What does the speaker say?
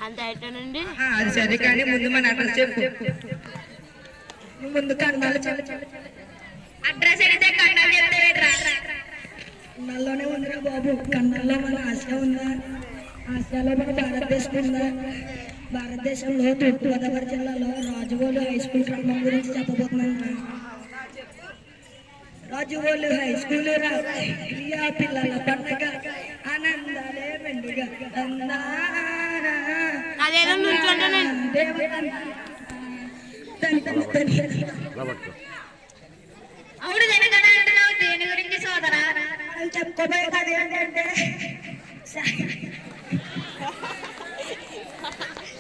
అంత అయితేనండి ఆ, అది సరే కానీ ముందు మన అడ్రస్ చెప్పు ముందు కన్నాలు చెప్పు అడ్రస్ అడిగితే కన్నాలు చెప్తావేట్రా కన్నాల్లోనే ఉందిరా బాబు కన్నాల్లో మన ఆసియా ఉందా ఆసియాలో మన భారతదేశం ఉందా భారతదేశంలో తూర్పుగోదావరి జిల్లాలో రాజుగోలు హై స్కూల్ క్రమం గురించి చెప్పబోతున్నాను రా. రాజుగోలు హై స్కూల్ రా ప్రియా పిల్లల పండగ ఆనందాలే మెండుగా అందానా. అదేదో నుంచుంటానండి దేవతన. తని తని తని. అవును జనగణ అంటున్నావు దేని గురించి సోదరా మనం చెప్పుకోబోయే కథ ఏంటంటే